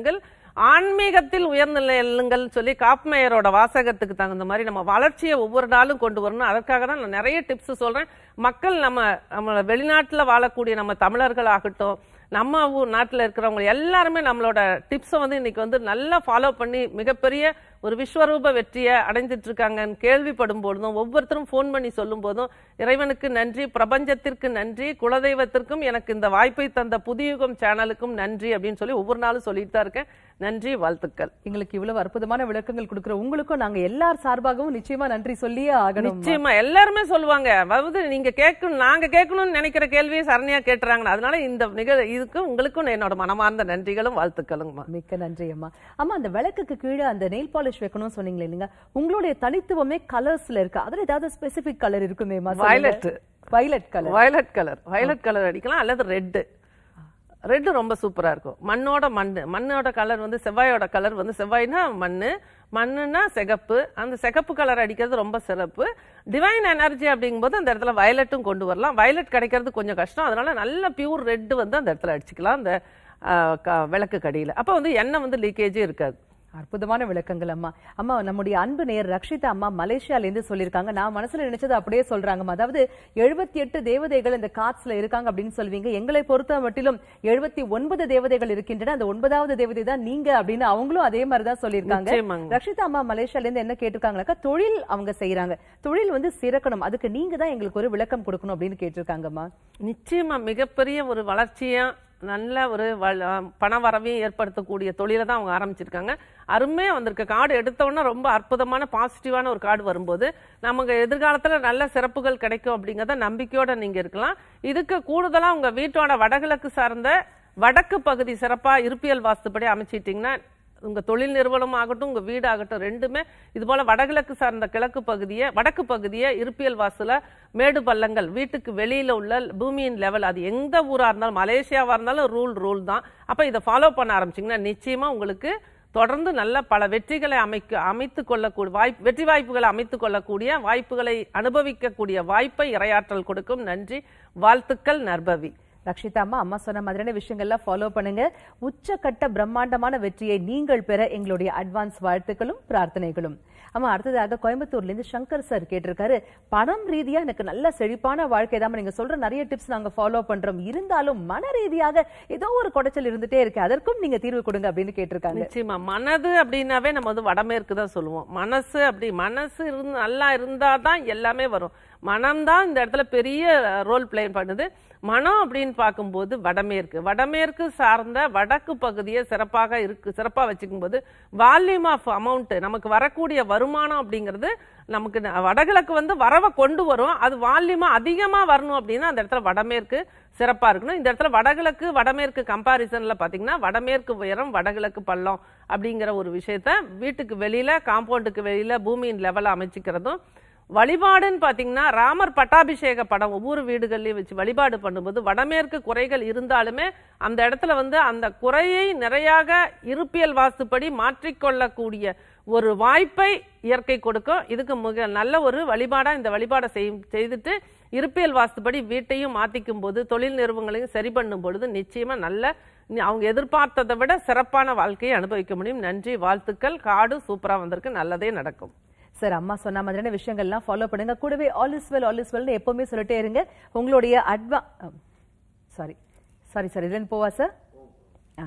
ஆன்மீகத்தில் உயர்நிலையுங்கள் சொல்லி காப்மேயரோட வாசகத்துக்கு தகுந்த மாதிரி நம்ம வளர்ச்சியை ஒவ்வொரு நாளும் கொண்டு வரணும் அதற்காக தான் நான் நிறைய டிப்ஸ் சொல்றேன் மக்கள் நம்ம நம்ம வெளிநாட்டுல வாழக்கூடிய நம்ம தமிழர்கள் ஆகட்டும் நம்ம ஊர் நாட்டுல இருக்கிறவங்க எல்லாருமே நம்மளோட டிப்ஸை வந்து இன்னைக்கு வந்து நல்லா ஃபாலோ பண்ணி மிகப்பெரிய ஒரு விஸ்வரூப வெற்றியை அடைஞ்சிட்டு இருக்காங்கன்னு கேள்விப்படும் பொழுதும் ஒவ்வொருத்தரும் ஃபோன் பண்ணி சொல்லும் போதும் இறைவனுக்கு நன்றி பிரபஞ்சத்திற்கு நன்றி குலதெய்வத்திற்கும் எனக்கு இந்த வாய்ப்பை தந்த புதியுகம் சேனலுக்கும் நன்றி அப்படின்னு சொல்லி ஒவ்வொரு நாளும் சொல்லிட்டு தான் இருக்கேன் நன்றி வாழ்த்துக்கள் எங்களுக்கு இவ்வளவு அற்புதமான விளக்கங்கள் கொடுக்குற உங்களுக்கும் நாங்க எல்லார் சார்பாகவும் நிச்சயமா நன்றி சொல்லியே ஆகணும் நிச்சயமா எல்லாருமே சொல்லுவாங்க அதாவது நீங்க கேட்கணும் நாங்க கேட்கணும்னு நினைக்கிற கேள்வியை சரணியா கேட்டுறாங்க அதனால இந்த நிகழ் இதுக்கு உங்களுக்கும் என்னோட மனமார்ந்த நன்றிகளும் வாழ்த்துக்களுங்கம்மா மிக்க நன்றி அம்மா அம்மா அந்த விளக்குக்கு கீழே அந்த நெயில் பாலிஷ் வைக்கணும்னு சொன்னீங்களே இல்லைங்க உங்களுடைய தனித்துவமே கலர்ஸ்ல இருக்கு அதுல ஏதாவது ஸ்பெசிபிக் கலர் இருக்குமேமா Violet. Violet colour violet colour violet colour அடிக்கலாம் அல்லது ரெட்டு ரெட்டு ரொம்ப சூப்பரா இருக்கும் மண்ணோட மண் மண்ணோட கலர் வந்து செவ்வாயோட கலர் வந்து செவ்வாய்னா மண்ணு மண்ணுன்னா சிகப்பு அந்த சிகப்பு கலர் அடிக்கிறது ரொம்ப சிறப்பு டிவைன் எனர்ஜி அப்படிங்கும்போது அந்த இடத்துல வயலட்டும் கொண்டு வரலாம் வயலட் கிடைக்கிறது கொஞ்சம் கஷ்டம் அதனால நல்ல பியூர் ரெட் வந்து அந்த இடத்துல அடிச்சுக்கலாம் அந்த ஆ, க- விளக்கு கடியில அப்போ வந்து எண்ணெய் வந்து லீக்கேஜே இருக்காது அற்புதமான விளக்கங்கள் அம்மா அம்மா நம்முடைய அன்பு நேர் ரக்ஷிதா அம்மா மலேசியால இருந்து சொல்லியிருக்காங்க நான் மனசுல நினைச்சது அப்படியே சொல்றாங்கம்மா அதாவது எழுபத்தி எட்டு தேவதைகள் இந்த காட்ஸ்ல இருக்காங்க அப்படின்னு சொல்வீங்க எங்களை பொறுத்த மட்டிலும் எழுபத்தி ஒன்பது தேவதைகள் இருக்கின்றன அந்த ஒன்பதாவது தேவதை தான் நீங்க அப்படின்னு அவங்களும் அதே மாதிரி தான் சொல்லியிருக்காங்க நிச்சயமாங்க. ரக்ஷிதா அம்மா மலேசியால இருந்து என்ன கேட்டிருக்காங்கனாக்கா தொழில் அவங்க செய்யறாங்க தொழில் வந்து சிறக்கணும் அதுக்கு நீங்க தான் எங்களுக்கு ஒரு விளக்கம் கொடுக்கணும் அப்படின்னு கேட்டிருக்காங்கம்மா நிச்சயமா மிகப்பெரிய ஒரு வளர்ச்சியா நல்ல ஒரு வள- பண வரவையும் ஏற்படுத்தக்கூடிய தொழிலை தான் அவங்க ஆரம்பிச்சிருக்காங்க அருமையா வந்திருக்கு கார்டு எடுத்த உடனே ரொம்ப அற்புதமான பாசிட்டிவான ஒரு கார்டு வரும்போது நமக்கு எதிர்காலத்துல நல்ல சிறப்புகள் கிடைக்கும் அப்படிங்கறத நம்பிக்கையோட நீங்க இருக்கலாம் இதுக்கு கூடுதலா உங்க வீட்டோட வடகிழக்கு சார்ந்த வடக்கு பகுதி சிறப்பா இருப்பியல் வாஸ்துப்படி அமைச்சிட்டீங்கன்னா உங்க தொழில் நிறுவனம் ஆகட்டும் உங்க வீடு ஆகட்டும் ரெண்டுமே இது போல வடகிழக்கு சார்ந்த கிழக்கு பகுதியை வடக்கு பகுதியை இருப்பியல் வாசல மேடு பள்ளங்கள் வீட்டுக்கு வெளியில உள்ள பூமியின் லெவல் அது எந்த ஊரா இருந்தாலும் மலேசியாவா இருந்தாலும் ரூல் ரூல் தான் அப்ப இதை ஃபாலோ பண்ண ஆரம்பிச்சீங்கன்னா நிச்சயமா உங்களுக்கு தொடர்ந்து நல்ல பல வெற்றிகளை அமைக்க அமைத்து கொள்ளக்கூடிய வாய்ப்பு வெற்றி வாய்ப்புகளை அமைத்துக் கொள்ளக்கூடிய வாய்ப்புகளை அனுபவிக்கக்கூடிய வாய்ப்பை இரையாற்றல் கொடுக்கும் நன்றி வாழ்த்துக்கள் நற்பவி ரக்ஷிதா அம்மா அம்மா சொன்ன மாதிரியான விஷயங்கள்லாம் ஃபாலோ பண்ணுங்க உச்சக்கட்ட பிரம்மாண்டமான வெற்றியை நீங்கள் பெற எங்களுடைய அட்வான்ஸ் வாழ்த்துக்களும் பிரார்த்தனைகளும் அம்மா அடுத்ததாக கோயம்புத்தூர்ல இருந்து சங்கர் சார் கேட்டிருக்காரு பணம் ரீதியா எனக்கு நல்ல செழிப்பான வாழ்க்கை தான் நீங்க சொல்ற நிறைய டிப்ஸ் நாங்க ஃபாலோ பண்றோம் இருந்தாலும் மன ரீதியாக ஏதோ ஒரு குடைச்சல் இருந்துட்டே இருக்கு அதற்கும் நீங்க தீர்வு கொடுங்க அப்படின்னு கேட்டிருக்காங்க நிச்சயமா மனது அப்படின்னாவே நம்ம வந்து வடமேற்கு தான் சொல்லுவோம் மனசு அப்படி மனசு இருந்து நல்லா இருந்தா தான் எல்லாமே வரும் மனம்தான் இந்த இடத்துல பெரிய ரோல் பிளே பண்ணுது மனம் அப்படின்னு பார்க்கும்போது வடமேற்கு வடமேற்கு சார்ந்த வடக்கு பகுதியை சிறப்பாக இருக்கு சிறப்பா வச்சுக்கும் போது வால்யூம் ஆஃப் அமௌண்ட் நமக்கு வரக்கூடிய வருமானம் அப்படிங்கிறது நமக்கு ந- வடகிழக்கு வந்து வரவை கொண்டு வரும் அது வால்யூமா அதிகமா வரணும் அப்படின்னா அந்த இடத்துல வடமேற்கு சிறப்பா இருக்கணும் இந்த இடத்துல வடகிழக்கு வடமேற்கு கம்பாரிசன்ல பாத்தீங்கன்னா வடமேற்கு உயரம் வடகிழக்கு பள்ளம் அப்படிங்கிற ஒரு விஷயத்த வீட்டுக்கு வெளியில காம்பவுண்டுக்கு வெளியில பூமியின் லெவல அமைச்சிக்கிறதும் வழிபாடுன்னு பாத்தீங்கன்னா ராமர் பட்டாபிஷேக படம் ஒவ்வொரு வீடுகள்லயும் வச்சு வழிபாடு பண்ணும்போது வடமேற்கு குறைகள் இருந்தாலுமே அந்த இடத்துல வந்து அந்த குறையை நிறையாக இருப்பியல் வாஸ்துப்படி மாற்றிக்கொள்ளக்கூடிய ஒரு வாய்ப்பை இயற்கை கொடுக்கும் இதுக்கு மிக நல்ல ஒரு வழிபாடா இந்த வழிபாடை செய்- செய்துட்டு இருப்பியல் வாஸ்துப்படி வீட்டையும் மாத்திக்கும் போது தொழில் நிறுவனங்களையும் சரி பண்ணும் பொழுது நிச்சயமா நல்ல நி- அவங்க எதிர்பார்த்ததை விட சிறப்பான வாழ்க்கையை அனுபவிக்க முடியும் நன்றி வாழ்த்துக்கள் காடு சூப்பரா வந்திருக்கு நல்லதே நடக்கும் சார் அம்மா சொன்ன மாதிரியான விஷயங்கள்லாம் ஃபாலோ பண்ணுங்க கூடவே all is well all is வெல்னு எப்பவுமே சொல்லிட்டே இருங்க உங்களுடைய அட்வா சாரி சாரி சார் இதுல போவா சார் ஆ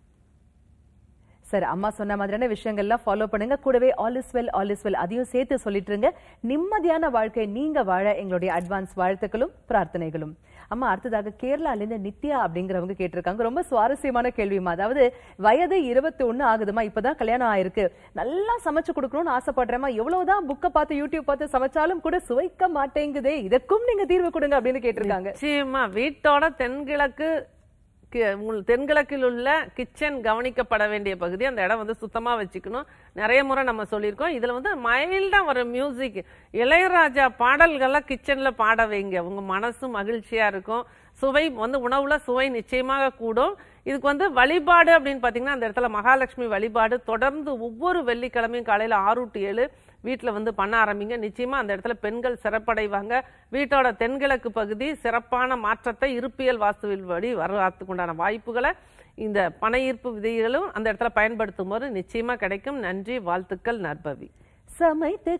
சார் அம்மா சொன்ன மாதிரியான விஷயங்கள்லாம் ஃபாலோ பண்ணுங்க கூடவே all is well all is well அதையும் சேர்த்து சொல்லிட்டு இருங்க நிம்மதியான வாழ்க்கை நீங்க வாழ எங்களுடைய அட்வான்ஸ் வாழ்த்துக்களும் பிரார்த்தனைகளும் அம்மா அடுத்ததாக கேரளால இருந்து நித்யா அப்படிங்கிறவங்க கேட்டிருக்காங்க ரொம்ப சுவாரஸ்யமான கேள்விமா அதாவது வயது இருபத்தி ஒண்ணு ஆகுதுமா இப்பதான் கல்யாணம் ஆயிருக்கு நல்லா சமைச்சு கொடுக்கணும்னு ஆசைப்படுறேமா எவ்வளவுதான் புக்கை பார்த்து யூடியூப் பார்த்து சமைச்சாலும் கூட சுவைக்க மாட்டேங்குதே இதற்கும் நீங்க தீர்வு கொடுங்க அப்படின்னு கேட்டிருக்காங்க நிச்சயமா வீட்டோட தென்கிழக்கு கி- உங்கள் தென்கிழக்கில் உள்ள கிச்சன் கவனிக்கப்பட வேண்டிய பகுதி அந்த இடம் வந்து சுத்தமா வச்சுக்கணும் நிறைய முறை நம்ம சொல்லியிருக்கோம் இதுல வந்து மைல்டா வர மியூசிக் இளையராஜா பாடல்கள்லாம் கிச்சன்ல பாட வைங்க உங்க மனசு மகிழ்ச்சியா இருக்கும் சுவை வந்து உணவுல சுவை நிச்சயமாக கூடும் இதுக்கு வந்து வழிபாடு அப்படின்னு பாத்தீங்கன்னா அந்த இடத்துல மகாலட்சுமி வழிபாடு தொடர்ந்து ஒவ்வொரு வெள்ளிக்கிழமையும் காலையில ஆறு டு ஏழு வீட்டுல வந்து பண்ண ஆரம்பிங்க நிச்சயமா அந்த இடத்துல பெண்கள் சிறப்படைவாங்க வீட்டோட தென்கிழக்கு பகுதி சிறப்பான மாற்றத்தை இருப்பியல் வாஸ்துவில் படி வரத்துக்கு உண்டான வாய்ப்புகளை இந்த பண ஈர்ப்பு விதிகளும் அந்த இடத்துல பயன்படுத்தும் போது நிச்சயமா கிடைக்கும் நன்றி வாழ்த்துக்கள் நற்பவி சமைத்து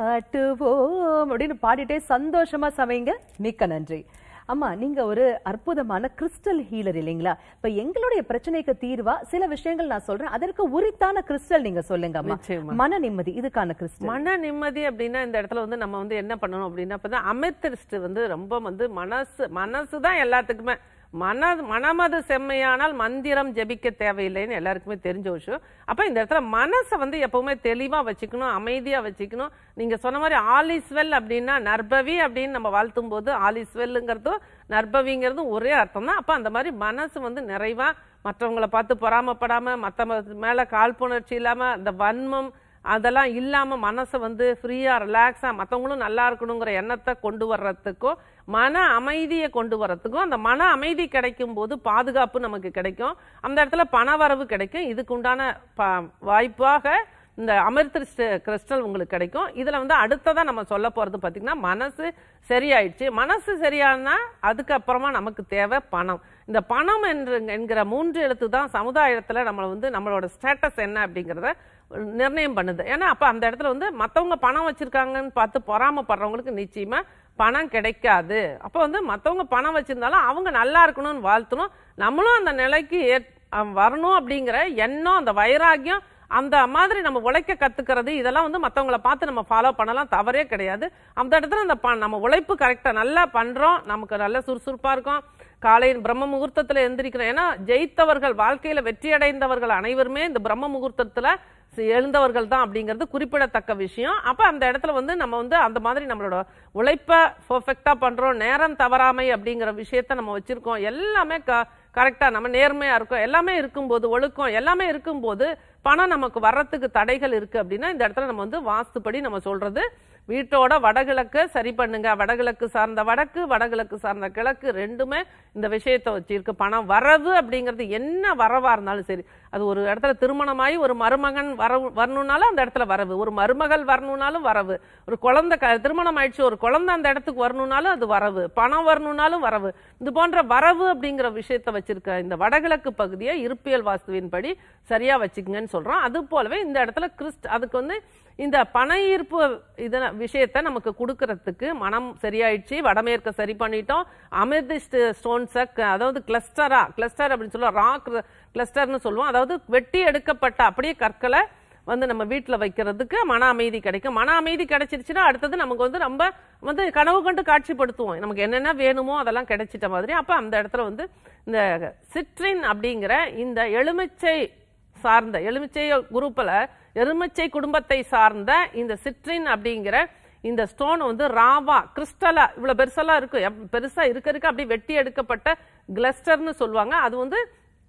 காட்டுவோம் அப்படின்னு பாடிட்டே சந்தோஷமா சமைங்க மிக்க நன்றி அம்மா நீங்க ஒரு அற்புதமான கிறிஸ்டல் ஹீலர் இல்லைங்களா இப்ப எங்களுடைய பிரச்சனைக்கு தீர்வா சில விஷயங்கள் நான் சொல்றேன் அதற்கு உரித்தான கிறிஸ்டல் நீங்க சொல்லுங்க அம்மா நிச்சயமா. மன நிம்மதி இதுக்கான கிறிஸ்டல் மன நிம்மதி அப்படின்னா இந்த இடத்துல வந்து நம்ம வந்து என்ன பண்ணணும் அப்படின்னா அப்பதான் அமெத்திரிஸ்ட் வந்து ரொம்ப வந்து மனசு மனசு தான் எல்லாத்துக்குமே மன மனமது செம்மையானால் மந்திரம் ஜெபிக்க தேவையில்லைன்னு எல்லாருக்குமே தெரிஞ்ச விஷயம் அப்ப இந்த இடத்துல மனசை வந்து எப்பவுமே தெளிவா வச்சுக்கணும் அமைதியா வச்சுக்கணும் நீங்க சொன்ன மாதிரி ஆல் இஸ் வெல் அப்படின்னா நர்பவி அப்படின்னு நம்ம வாழ்த்தும் போது ஆல் இஸ் வெல்லுங்கிறதும் நர்பவிங்கிறதும் ஒரே அர்த்தம் தான் அப்ப அந்த மாதிரி மனசு வந்து நிறைவா மற்றவங்களை பார்த்து பொறாமப்படாம மத்த மேல காழ்ப்புணர்ச்சி இல்லாம அந்த வன்மம் அதெல்லாம் இல்லாம மனசை வந்து ஃப்ரீயா ரிலாக்ஸா மத்தவங்களும் நல்லா இருக்கணுங்கிற எண்ணத்தை கொண்டு வர்றதுக்கும் மன அமைதியை கொண்டு வர்றதுக்கும் அந்த மன அமைதி கிடைக்கும் போது பாதுகாப்பு நமக்கு கிடைக்கும் அந்த இடத்துல பண வரவு கிடைக்கும் இதுக்கு உண்டான ப- வாய்ப்பாக இந்த அமிர்திஸ்ட் கிறிஸ்டல் உங்களுக்கு கிடைக்கும் இதுல வந்து அடுத்ததா நம்ம சொல்ல போறது பாத்தீங்கன்னா மனசு சரியாயிடுச்சு மனசு சரியானா அதுக்கப்புறமா நமக்கு தேவை பணம் இந்த பணம் என்று என்கிற மூன்று எழுத்து தான் சமுதாயத்துல நம்மளை வந்து நம்மளோட ஸ்டேட்டஸ் என்ன அப்படிங்கறத நிர்ணயம் பண்ணுது ஏன்னா அப்ப அந்த இடத்துல வந்து மத்தவங்க பணம் வச்சிருக்காங்கன்னு பார்த்து பொறாமப்படுறவங்களுக்கு நிச்சயமா பணம் கிடைக்காது அப்ப வந்து மத்தவங்க பணம் வச்சிருந்தாலும் அவங்க நல்லா இருக்கணும்னு வாழ்த்தணும் நம்மளும் அந்த நிலைக்கு ஏற்- அஹ் வரணும் அப்படிங்கிற எண்ணம் அந்த வைராகியம் அந்த மாதிரி நம்ம உழைக்க கத்துக்கிறது இதெல்லாம் வந்து மத்தவங்கள பார்த்து நம்ம ஃபாலோ பண்ணலாம் தவறே கிடையாது அந்த இடத்துல அந்த ப- நம்ம உழைப்பு கரெக்டா நல்லா பண்றோம் நமக்கு நல்ல சுறுசுறுப்பா இருக்கும் காலையில் பிரம்ம முகூர்த்தத்துல எந்திரிக்கிறோம் ஏன்னா ஜெயித்தவர்கள் வாழ்க்கையில வெற்றி அடைந்தவர்கள் அனைவருமே இந்த பிரம்ம முகூர்த்தத்துல சி- எழுந்தவர்கள் தான் அப்படிங்கிறது குறிப்பிடத்தக்க விஷயம் அப்ப அந்த இடத்துல வந்து நம்ம வந்து அந்த மாதிரி நம்மளோட உழைப்ப பெர்ஃபெக்டா பண்றோம் நேரம் தவறாமை அப்படிங்கிற விஷயத்த நம்ம வச்சிருக்கோம் எல்லாமே கரெக்டா நம்ம நேர்மையா இருக்கோம் எல்லாமே இருக்கும்போது ஒழுக்கம் எல்லாமே இருக்கும்போது பணம் நமக்கு வர்றதுக்கு தடைகள் இருக்கு அப்படின்னா இந்த இடத்துல நம்ம வந்து வாஸ்துப்படி நம்ம சொல்றது வீட்டோட வடகிழக்கு சரி பண்ணுங்க வடகிழக்கு சார்ந்த வடக்கு வடகிழக்கு சார்ந்த கிழக்கு ரெண்டுமே இந்த விஷயத்தை வச்சிருக்கு பணம் வரவு அப்படிங்கிறது என்ன வரவா இருந்தாலும் சரி அது ஒரு இடத்துல திருமணமாயி ஒரு மருமகன் வரவு வரணும்னாலும் அந்த இடத்துல வரவு ஒரு மருமகள் வரணும்னாலும் வரவு ஒரு குழந்தை க- திருமணம் ஆயிடுச்சு ஒரு குழந்தை அந்த இடத்துக்கு வரணும்னாலும் அது வரவு பணம் வரணும்னாலும் வரவு இது போன்ற வரவு அப்படிங்கிற விஷயத்தை வச்சிருக்க இந்த வடகிழக்கு பகுதியை இருப்பியல் வாஸ்துவின்படி சரியா வச்சுக்கங்கன்னு சொல்றோம் அது போலவே இந்த இடத்துல கிறிஸ்ட் அதுக்கு வந்து இந்த பண ஈர்ப்பு இது விஷயத்தை நமக்கு கொடுக்கறதுக்கு மனம் சரியாயிடுச்சு வடமேற்க சரி பண்ணிட்டோம் அமிர்திஸ்ட் ஸ்டோன்ஸை அதாவது கிளஸ்டரா கிளஸ்டர் அப்படின்னு சொல்லுவோம் ராக் கிளஸ்டர்னு சொல்லுவோம் அதாவது வெட்டி எடுக்கப்பட்ட அப்படியே கற்களை வந்து நம்ம வீட்டில் வைக்கிறதுக்கு மன அமைதி கிடைக்கும் மன அமைதி கிடைச்சிருச்சுன்னா அடுத்தது நமக்கு வந்து ரொம்ப வந்து கனவு கண்டு காட்சிப்படுத்துவோம் நமக்கு என்னென்ன வேணுமோ அதெல்லாம் கிடைச்சிட்ட மாதிரி அப்போ அந்த இடத்துல வந்து இந்த சிட்ரின் அப்படிங்கிற இந்த எலுமிச்சை சார்ந்த எலுமிச்சை குரூப்ல எலுமிச்சை குடும்பத்தை சார்ந்த இந்த சிட்ரின் அப்படிங்கிற இந்த ஸ்டோன் வந்து ராவா கிறிஸ்டலா இவ்வளவு பெருசெல்லாம் இருக்கும் எப்- பெருசா இருக்க இருக்க அப்படியே வெட்டி எடுக்கப்பட்ட கிளஸ்டர்னு சொல்லுவாங்க அது வந்து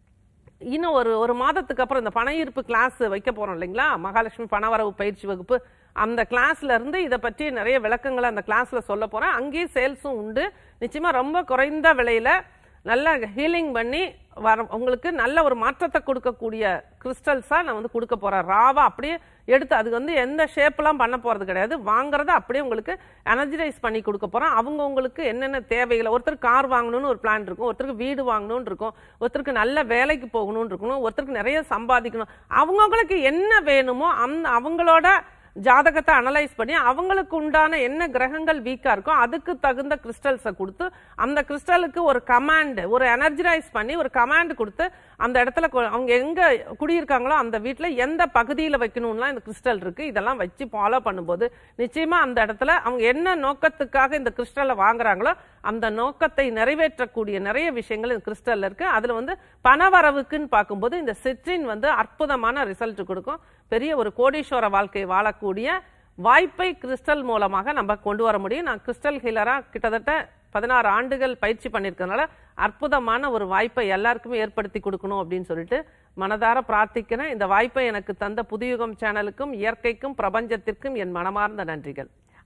இன்னும் ஒரு ஒரு மாதத்துக்கு அப்புறம் இந்த பண ஈர்ப்பு கிளாஸ் வைக்க போறோம் இல்லைங்களா மகாலட்சுமி பணவரவு பயிற்சி வகுப்பு அந்த கிளாஸ்ல இருந்து இதை பற்றி நிறைய விளக்கங்களை அந்த கிளாஸ்ல சொல்ல போறேன் அங்கேயும் சேல்ஸும் உண்டு நிச்சயமா ரொம்ப குறைந்த விலையில நல்ல ஹீலிங் பண்ணி வர உங்களுக்கு நல்ல ஒரு மாற்றத்தை கொடுக்கக்கூடிய கிறிஸ்டல்ஸா நான் வந்து கொடுக்க போறேன் ராவா அப்படியே எடுத்து அதுக்கு வந்து எந்த ஷேப்லாம் பண்ண போறது கிடையாது வாங்குறத அப்படியே உங்களுக்கு எனர்ஜைஸ் பண்ணி கொடுக்க போறோம் அவங்க உங்களுக்கு என்னென்ன தேவைகளை ஒருத்தர் கார் வாங்கணும்னு ஒரு பிளான் இருக்கும் ஒருத்தருக்கு வீடு வாங்கணும்னு இருக்கும் ஒருத்தருக்கு நல்ல வேலைக்கு போகணும்னு இருக்கணும் ஒருத்தருக்கு நிறைய சம்பாதிக்கணும் அவங்கவுங்களுக்கு என்ன வேணுமோ அந்த அவங்களோட ஜாதகத்தை அனலைஸ் பண்ணி அவங்களுக்கு உண்டான என்ன கிரகங்கள் வீக்கா இருக்கோ அதுக்கு தகுந்த கிறிஸ்டல்ஸை கொடுத்து அந்த கிறிஸ்டலுக்கு ஒரு கமாண்ட் ஒரு எனர்ஜைஸ் பண்ணி ஒரு கமாண்ட் கொடுத்து அந்த இடத்துல கொ- அவங்க எங்க குடியிருக்காங்களோ அந்த வீட்ல எந்த பகுதியில வைக்கணும்லாம் இந்த கிறிஸ்டல் இருக்கு இதெல்லாம் வச்சு ஃபாலோ பண்ணும்போது நிச்சயமா அந்த இடத்துல அவங்க என்ன நோக்கத்துக்காக இந்த கிறிஸ்டலை வாங்குறாங்களோ அந்த நோக்கத்தை நிறைவேற்றக்கூடிய நிறைய விஷயங்கள் இந்த கிறிஸ்டல்ல இருக்கு அதுல வந்து பணவரவுக்குன்னு பார்க்கும்போது இந்த சிட்ரின் வந்து அற்புதமான ரிசல்ட் கொடுக்கும் பெரிய ஒரு கோடீஸ்வர வாழ்க்கை வாழக்கூடிய வாய்ப்பை கிறிஸ்டல் மூலமாக நம்ம கொண்டு வர முடியும் நான் கிறிஸ்டல் ஹீலரா கிட்டத்தட்ட பதினாறு ஆண்டுகள் பயிற்சி பண்ணியிருக்கனால அற்புதமான ஒரு வாய்ப்பை எல்லாருக்குமே ஏற்படுத்தி கொடுக்கணும் அப்படின்னு சொல்லிட்டு மனதார பிரார்த்திக்கிறேன் இந்த வாய்ப்பை எனக்கு தந்த புதுயுகம் சேனலுக்கும் இயற்கைக்கும் பிரபஞ்சத்திற்கும் என் மனமார்ந்த நன்றிகள்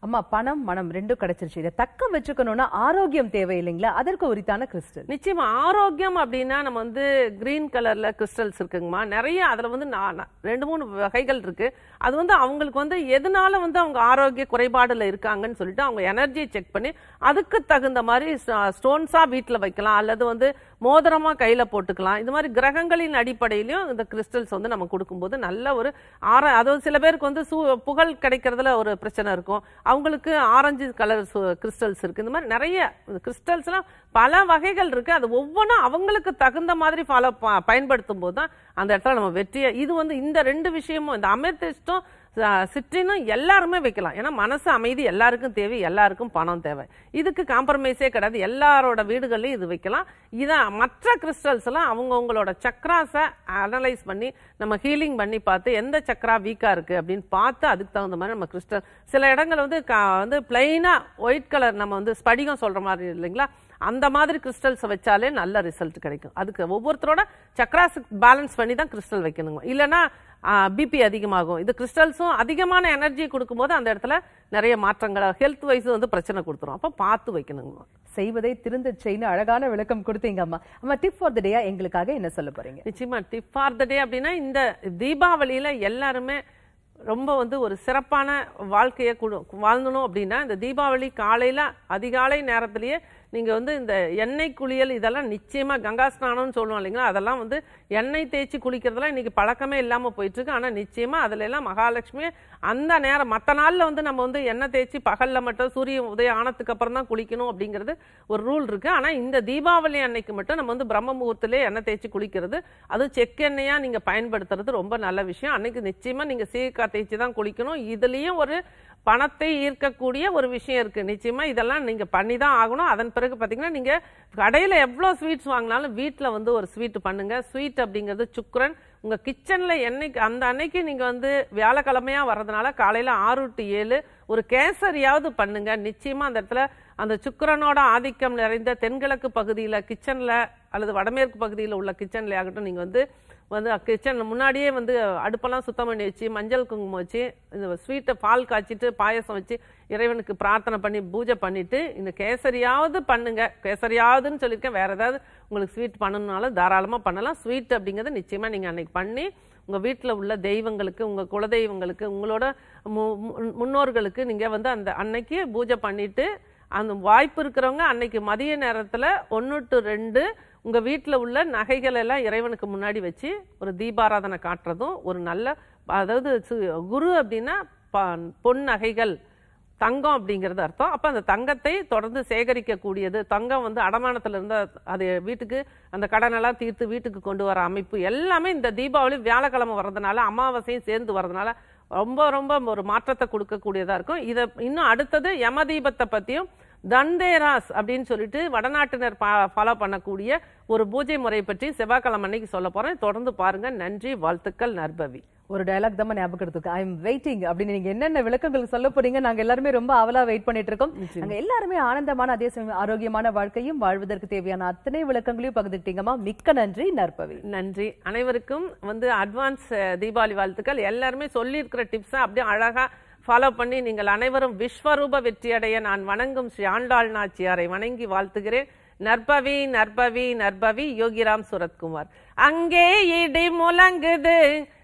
அம்மா பணம் மனம் ரெண்டும் கிடைச்சிருச்சு இதை தக்க வச்சுக்கணும்னா ஆரோக்கியம் தேவை இல்லைங்களா அதற்கு உரித்தான கிறிஸ்டல் நிச்சயமா ஆரோக்கியம் அப்படின்னா நம்ம வந்து கிரீன் கலர்ல கிறிஸ்டல்ஸ் இருக்குங்கம்மா நிறைய அதுல வந்து நா- நா- ரெண்டு மூணு வகைகள் இருக்கு அது வந்து அவங்களுக்கு வந்து எதனால வந்து அவங்க ஆரோக்கிய குறைபாடுல இருக்காங்கன்னு சொல்லிட்டு அவங்க எனர்ஜியை செக் பண்ணி அதுக்கு தகுந்த மாதிரி ஸ்டோன்ஸா வீட்ல வைக்கலாம் அல்லது வந்து மோதிரமா கையில போட்டுக்கலாம் இது மாதிரி கிரகங்களின் அடிப்படையிலயும் இந்த கிறிஸ்டல்ஸ் வந்து நம்ம கொடுக்கும்போது நல்ல ஒரு ஆர அதாவது சில பேருக்கு வந்து சூ புகழ் கிடைக்கிறதுல ஒரு பிரச்சனை இருக்கும் அவங்களுக்கு ஆரஞ்சு கலர் கிறிஸ்டல்ஸ் இருக்கு இந்த மாதிரி நிறைய கிறிஸ்டல்ஸ்லாம் பல வகைகள் இருக்கு அது ஒவ்வொன்றும் அவங்களுக்கு தகுந்த மாதிரி ஃபாலோ பயன்படுத்தும் போது தான் அந்த இடத்துல நம்ம வெற்றியை இது வந்து இந்த ரெண்டு விஷயமும் இந்த அமெத்திஸ்டும் சிற்றினும் எல்லாருமே வைக்கலாம் ஏன்னா மனசு அமைதி எல்லாருக்கும் தேவை எல்லாருக்கும் பணம் தேவை இதுக்கு காம்ப்ரமைஸே கிடையாது எல்லாரோட வீடுகள்லையும் இது வைக்கலாம் இதான் மற்ற கிறிஸ்டல்ஸ் எல்லாம் அவங்கவுங்களோட சக்ராஸை அனலைஸ் பண்ணி நம்ம ஹீலிங் பண்ணி பார்த்து எந்த சக்ரா வீக்கா இருக்கு அப்படின்னு பார்த்து அதுக்கு தகுந்த மாதிரி நம்ம கிறிஸ்டல் சில இடங்கள் வந்து கா- வந்து பிளைனா ஒயிட் கலர் நம்ம வந்து ஸ்படிகம் சொல்ற மாதிரி இல்லைங்களா அந்த மாதிரி கிறிஸ்டல்ஸ் வச்சாலே நல்ல ரிசல்ட் கிடைக்கும் அதுக்கு ஒவ்வொருத்தரோட சக்ராஸ் பேலன்ஸ் பண்ணி தான் கிறிஸ்டல் வைக்கணுங்க இல்லைன்னா பிபி அதிகமாகும் இது கிறிஸ்டல்ஸும் அதிகமான எனர்ஜி கொடுக்கும்போது அந்த இடத்துல நிறைய மாற்றங்கள் ஹெல்த் வைஸ் வந்து பிரச்சனை கொடுத்துரும் அப்போ பார்த்து வைக்கணுங்க செய்வதை திருந்த செய்யு அழகான விளக்கம் கொடுத்தீங்க அம்மா அம்மா டிப் ஃபார் த டேயா எங்களுக்காக என்ன சொல்ல போறீங்க நிச்சயமா டிப் ஃபார் த டே அப்படின்னா இந்த தீபாவளியில எல்லாருமே ரொம்ப வந்து ஒரு சிறப்பான வாழ்க்கையை குடு- வாழணும் அப்படின்னா இந்த தீபாவளி காலையில அதிகாலை நேரத்திலேயே நீங்க வந்து இந்த எண்ணெய் குளியல் இதெல்லாம் நிச்சயமா கங்கா ஸ்நானம்னு சொல்லுவோம் இல்லைங்களா அதெல்லாம் வந்து எண்ணெய் தேய்ச்சி குளிக்கிறதெல்லாம் இன்னைக்கு பழக்கமே இல்லாம போயிட்டு இருக்கு ஆனா நிச்சயமா அதுல எல்லாம் மகாலட்சுமி அந்த நேரம் மற்ற நாள்ல வந்து நம்ம வந்து எண்ணெய் தேய்ச்சி பகல்ல மட்டும் சூரிய உதயம் ஆனதுக்கு அப்புறம் தான் குளிக்கணும் அப்படிங்கிறது ஒரு ரூல் இருக்கு ஆனா இந்த தீபாவளி அன்னைக்கு மட்டும் நம்ம வந்து பிரம்ம முகூர்த்திலே எண்ணெய் தேய்ச்சி குளிக்கிறது அது செக்கெண்ணெயா நீங்க பயன்படுத்துறது ரொம்ப நல்ல விஷயம் அன்னைக்கு நிச்சயமா நீங்க சீக்காய் தேய்ச்சி தான் குளிக்கணும் இதுலயும் ஒரு பணத்தை ஈர்க்கக்கூடிய ஒரு விஷயம் இருக்கு நிச்சயமா இதெல்லாம் நீங்க பண்ணி தான் ஆகணும் அதன் பிறகு பாத்தீங்கன்னா நீங்க கடையில எவ்வளவு ஸ்வீட்ஸ் வாங்கினாலும் வீட்ல வந்து ஒரு ஸ்வீட் பண்ணுங்க ஸ்வீட் அப்படிங்கிறது சுக்ரன் உங்க கிச்சன்ல என்னைக்கு அந்த அன்னைக்கு நீங்க வந்து வியாழக்கிழமையா வர்றதுனால காலையில ஆறு டு ஏழு ஒரு கேசரியாவது பண்ணுங்க நிச்சயமா அந்த இடத்துல அந்த சுக்கிரனோட ஆதிக்கம் நிறைந்த தென்கிழக்கு பகுதியில கிச்சன்ல அல்லது வடமேற்கு பகுதியில் உள்ள கிச்சன்ல ஆகட்டும் நீங்க வந்து வந்து கிச்சன் முன்னாடியே வந்து அடுப்பெல்லாம் சுத்தம் பண்ணி வச்சு மஞ்சள் குங்குமம் வச்சு இந்த ஸ்வீட்டை பால் காய்ச்சிட்டு பாயசம் வச்சு இறைவனுக்கு பிரார்த்தனை பண்ணி பூஜை பண்ணிட்டு இந்த கேசரியாவது பண்ணுங்க கேசரியாவதுன்னு சொல்லியிருக்கேன் வேற ஏதாவது உங்களுக்கு ஸ்வீட் பண்ணணும்னாலும் தாராளமா பண்ணலாம் ஸ்வீட் அப்படிங்கறது நிச்சயமா நீங்க அன்னைக்கு பண்ணி உங்க வீட்ல உள்ள தெய்வங்களுக்கு உங்க குலதெய்வங்களுக்கு உங்களோட மு- மு- முன்னோர்களுக்கு நீங்க வந்து அந்த அன்னைக்கு பூஜை பண்ணிட்டு அந்த வாய்ப்பு இருக்கிறவங்க அன்னைக்கு மதிய நேரத்துல ஒன்று டு ரெண்டு உங்க வீட்ல உள்ள நகைகள் எல்லாம் இறைவனுக்கு முன்னாடி வச்சு ஒரு தீபாராதனை காட்டுறதும் ஒரு நல்ல அதாவது சு- குரு அப்படின்னா ப- பொன் நகைகள் தங்கம் அப்படிங்கிறது அர்த்தம் அப்ப அந்த தங்கத்தை தொடர்ந்து சேகரிக்க கூடியது தங்கம் வந்து அடமானத்துல இருந்து அது வீட்டுக்கு அந்த கடனெல்லாம் தீர்த்து வீட்டுக்கு கொண்டு வர அமைப்பு எல்லாமே இந்த தீபாவளி வியாழக்கிழமை வர்றதுனால அமாவாசையும் சேர்ந்து வர்றதுனால ரொம்ப ரொம்ப ஒரு மாற்றத்தை கொடுக்கக்கூடியதா இருக்கும் இதை இன்னும் அடுத்தது யம தீபத்தை பத்தியும் தந்தேராஸ் அப்படின்னு சொல்லிட்டு வடநாட்டினர் ஃபாலோ பண்ணக்கூடிய ஒரு பூஜை முறை பற்றி செவ்வாய்க்கிழமை அன்னைக்கு சொல்ல போறேன் தொடர்ந்து பாருங்க நன்றி வாழ்த்துக்கள் நற்பவி ஒரு டயலாக் தான் ஞாபகம் இருக்கு ஐ எம் வெயிட்டிங் அப்படின்னு நீங்க என்னென்ன விளக்கங்கள் சொல்ல போறீங்க நாங்க எல்லாருமே ரொம்ப அவலா வெயிட் பண்ணிட்டு இருக்கோம் நாங்க எல்லாருமே ஆனந்தமான அதே சமயம் ஆரோக்கியமான வாழ்க்கையும் வாழ்வதற்கு தேவையான அத்தனை விளக்கங்களையும் பகிர்ந்துட்டீங்கம்மா மிக்க நன்றி நற்பவி நன்றி அனைவருக்கும் வந்து அட்வான்ஸ் தீபாவளி வாழ்த்துக்கள் எல்லாருமே சொல்லியிருக்கிற டிப்ஸை அப்படியே அழகா ஃபாலோ பண்ணி நீங்கள் அனைவரும் விஸ்வரூப வெற்றியடைய நான் வணங்கும் ஸ்ரீ ஆண்டாள் நாச்சியாரை வணங்கி வாழ்த்துகிறேன் நற்பவி நற்பவி நற்பவி யோகிராம் சுரத்குமார் அங்கே இடி முழங்குது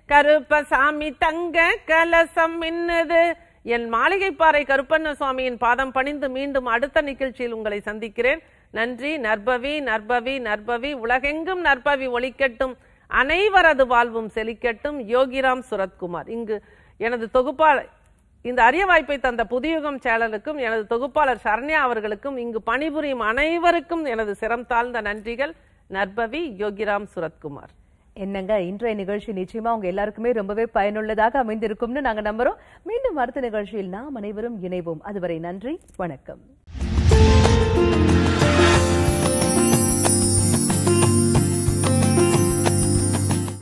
கருப்பசாமி தங்க கலசம் மின்னுது என் மாளிகைப்பாறை கருப்பண்ண சுவாமியின் பாதம் பணிந்து மீண்டும் அடுத்த நிகழ்ச்சியில் உங்களை சந்திக்கிறேன் நன்றி நற்பவி நற்பவி நற்பவி உலகெங்கும் நற்பவி ஒளிக்கட்டும் அனைவரது வாழ்வும் செழிக்கட்டும் யோகிராம் சுரத்குமார் இங்கு எனது தொகுப்பாளர் இந்த அரிய வாய்ப்பை தந்த புதியுகம் சேனலுக்கும் எனது தொகுப்பாளர் சரண்யா அவர்களுக்கும் இங்கு பணிபுரியும் அனைவருக்கும் எனது சிரம் தாழ்ந்த நன்றிகள் நற்பவி யோகிராம் சுரத்குமார் என்னங்க இன்றைய நிகழ்ச்சி நிச்சயமா உங்க எல்லாருக்குமே ரொம்பவே பயனுள்ளதாக அமைந்திருக்கும்னு நாங்க நம்புறோம் மீண்டும் அடுத்த நிகழ்ச்சியில் நாம் அனைவரும் இணைவோம் அதுவரை நன்றி வணக்கம்